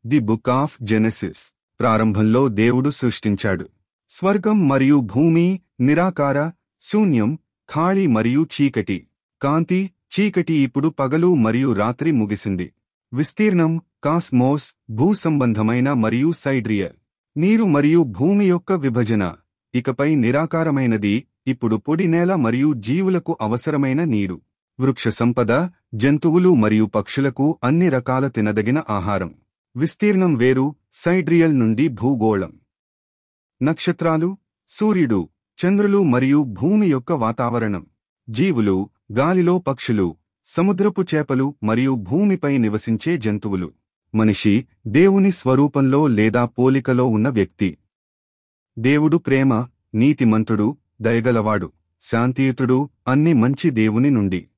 the book of Genesis ప్రారంభంలో దేవుడు సృష్టించాడు స్వర్గం మరియు భూమి నిరాకార శూన్యం ఖాళీ మరియు చీకటి కాంతి చీకటి ఇప్పుడు పగలు మరియు రాత్రి ముగిసింది విస్తీర్ణం కాస్మోస్ భూసంబంధమైన మరియు సైడ్రియల్ నీరు మరియు భూమి యొక్క విభజన ఇకపై నిరాకారమైనది ఇప్పుడు పొడి నేల మరియు జీవులకు అవసరమైన నీరు వృక్ష సంపద జంతువులు మరియు పక్షులకు అన్ని రకాల తినదగిన ఆహారం విస్తీర్ణం వేరు సైడ్రియల్ నుండి భూగోళం నక్షత్రాలు సూర్యుడు చంద్రులు మరియు భూమి యొక్క వాతావరణం జీవులు గాలిలో పక్షులు సముద్రపు చేపలు మరియు భూమిపై నివసించే జంతువులు మనిషి దేవుని స్వరూపంలో లేదా పోలికలో ఉన్న వ్యక్తి దేవుడు ప్రేమ నీతిమంతుడు దయగలవాడు శాంతియుతుడు అన్ని మంచి దేవుని నుండి